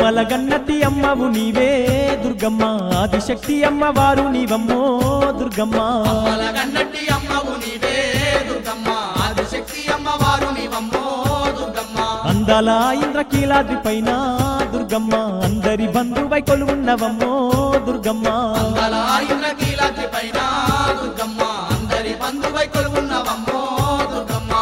అమ్మల గన్నతి అమ్మవు నీవే దుర్గమ్మ ఆదిశక్తి అమ్మవారు నీవమ్మో దుర్గమ్మ అమ్మలగన్నట్టి అమ్మవు నీవే దుర్గమ్మ ఆదిశక్తి అమ్మవారు నీవమ్మో దుర్గమ్మ అందాల ఇంద్రకీలాద్రి పైన దుర్గమ్మ అందరి బంధువై కొలువున్నవమ్మో దుర్గమ్మ అంగళ ఇంద్రకీలాద్రి పైన దుర్గమ్మ అందరి బంధువై కొలువున్నవమ్మో దుర్గమ్మ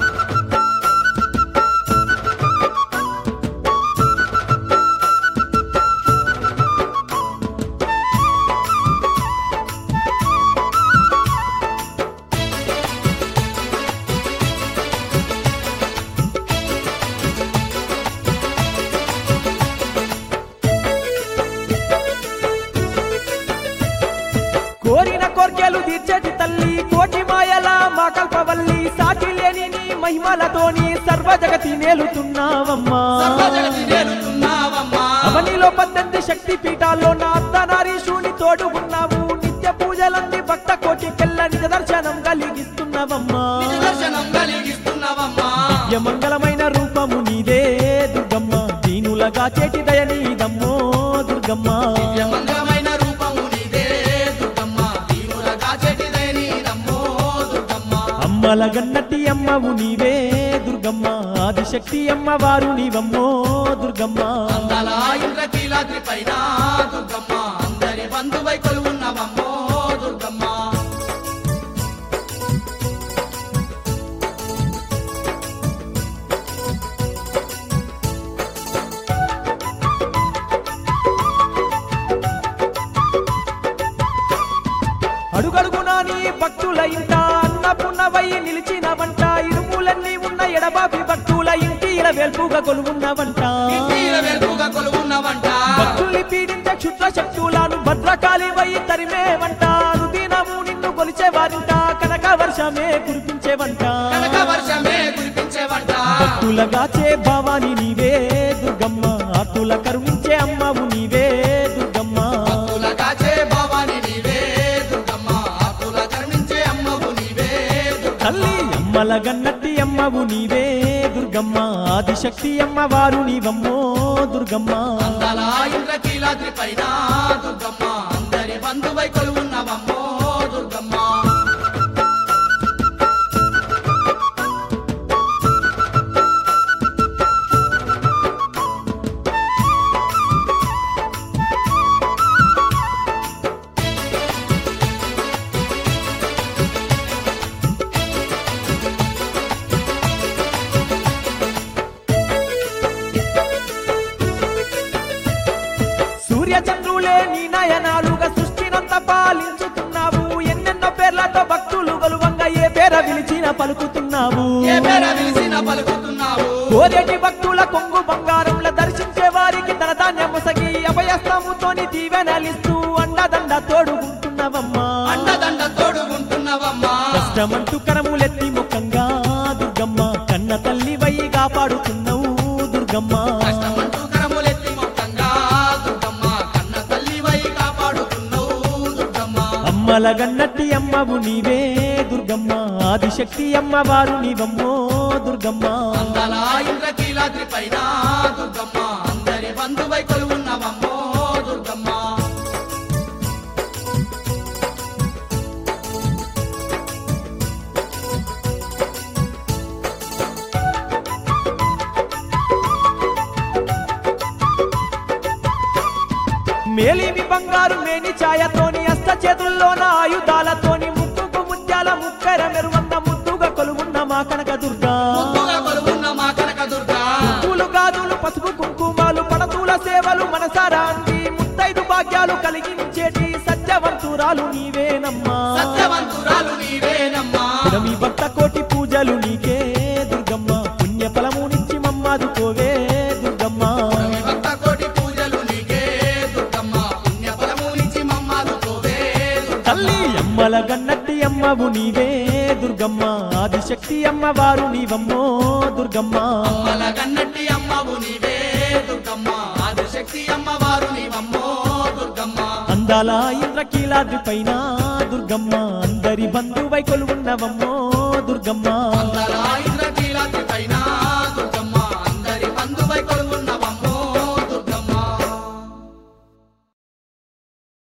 కోరిన కోర్కెలు తీర్చేటి తల్లి కోటి మాయల మా కల్పవల్లి సాటి లేని నీ మహిమలతోని సర్వ జగతి నేలుతున్నావమ్మా సర్వజగతి నేలుతున్నావమ్మా అవనిలో పద్దెనిమిది శక్తి పీఠాల్లో నా అర్ధనారీశుని తోడు ఉన్నావు నిత్య పూజలంది భక్త కోటి కెల్ల నిజ దర్శనం కలిగిస్తున్నవమ్మా నిజ దర్శనం కలిగిస్తున్నవమ్మా మంగళమైన రూపము నీదే దుర్గమ్మ దీనులగా చేటి దయ నీదమ్మో దుర్గమ్మ మంగళమైన రూపము నీదే దుర్గమ్మ దీనులగా చెటిదే నీదమ్మో దుర్గమ్మ అమ్మల గన్నటి అమ్మవు నీవే దుర్గమ్మ ఆదిశక్తి అమ్మవారు నీవమ్మో దుర్గమ్మ అంగళ ఇంద్రకీలాద్రి పైన దుర్గమ్మ అందరి బంధువై కొలువున్నవమ్మో దుర్గమ్మ అడుగడుగునా నీ భక్తుల ఇంట అన్నపున్నవై నిలిచిన వంట ఇరుములన్నీ ఉన్న ఎడబాబి భక్తుల ఇంటి వెల్పుగా కొలువున్నవంట ఇంటీల వెలుగుగా కొలువున్నవంట భక్తుల్ని పీడించే క్షుద్ర శక్తులను భద్రకాళి వై తరిమే వంట అనుదినము నిన్ను కొలిచే వారింట కనక వర్షమే కురిపించేవంట కనక వర్షమే కురిపించేవంట భక్తులగాచే భవాని నీవే దుర్గమ్మ ఆతుల కరుణించే అమ్మవు నీవే దుర్గమ్మ భక్తుల కాచే భవాని నీవే దుర్గమ్మ ఆకుల కరుణించే అమ్మవు నీవే దుర్గమ్మ తల్లి అమ్మల గన్నట్టి అమ్మవు నీవే దుర్గమ్మ ఆదిశక్తి అమ్మవారు నీవమ్మో దుర్గమ్మ అందాల ఇంద్రకీలాద్రి పైన దుర్గమ్మ అందరి బంధువై కొలువున్నవమ్మో దుర్గమ్మ సూర్య చంద్రులే నీ నయనాలుగా సృష్టినంత పాలించుతున్నావు ఎన్నెన్నో పేర్లతో భక్తులు గలువంగా ఏ పేర పిలిచిన పలుకుతున్నావు ఏ పేర పిలిచిన పలుకుతున్నావు కోదేటి భక్తుల కొంగు బంగారంల దర్శించే వారికి తన ధాన్యం సగి అభయస్తముతోని దీవెనలిస్తూ అండదండ తోడుకుంటున్నవమ్మా అండదండ తోడుకుంటున్నవమ్మా కష్టమంటూ కరములెత్తి ముఖంగా దుర్గమ్మ కన్న తల్లి వై కాపాడుతున్నావు దుర్గమ్మ కష్టమంటూ కరములెత్తి మొత్తంగా దుర్గమ్మ కన్న తల్లివై కాపాడుతున్నావు దుర్గమ్మ అమ్మల గన్నట్టి అమ్మవు నీవే దుర్గమ్మ ఆదిశక్తి అమ్మవారు నీవమ్మో దుర్గమ్మ అందాల ఇంద్రకీలాద్రి పైన దుర్గమ్మ అందరి బంధువై కొలువున్నవమ్మో దుర్గమ్మ మేలిమి బంగారు మేని ఛాయతోని అస్త చేతుల్లోన ఆయుధాలతోని ముక్కుకు ముత్యాల ముక్కర మెరువంద ముద్దుగా కొలువున్న మా కనక దుర్గా ముద్దుగా కొలువున్న మా కనక దుర్గా పూలు గాజులు పసుపు కుంకుమాలు పడతుల సేవలు మనసారా అంది ముత్తైదు భాగ్యాలు కలిగించేటి సత్యవంతురాలు నీవేనమ్మా సత్యవంతురాలు నీవేనమ్మా మీ భక్త కోటి పూజలు నీకే దుర్గమ్మ పుణ్య ఫలము నుంచి మమ్మాదుకోవే దుర్గమ్మ మీ భక్త కోటి పూజలు నీకే దుర్గమ్మ పుణ్య ఫలమునిచ్చి మమ్మాదుకోవే దుర్గమ్మ తల్లి అమ్మల గన్నట్టి అమ్మవు నీవే దుర్గమ్మ ఆదిశక్తి అమ్మవారు నీవమ్మో దుర్గమ్మ అమ్మల కన్నట్టి అమ్మవు నీవే దుర్గమ్మ ఆదిశక్తి అమ్మవారు నీవమ్మో దుర్గమ్మ అందాల ఇంద్రకీలాద్రి పైన దుర్గమ్మ అందరి బంధువై కొలువున్నవమ్మో దుర్గమ్మ అందరాయి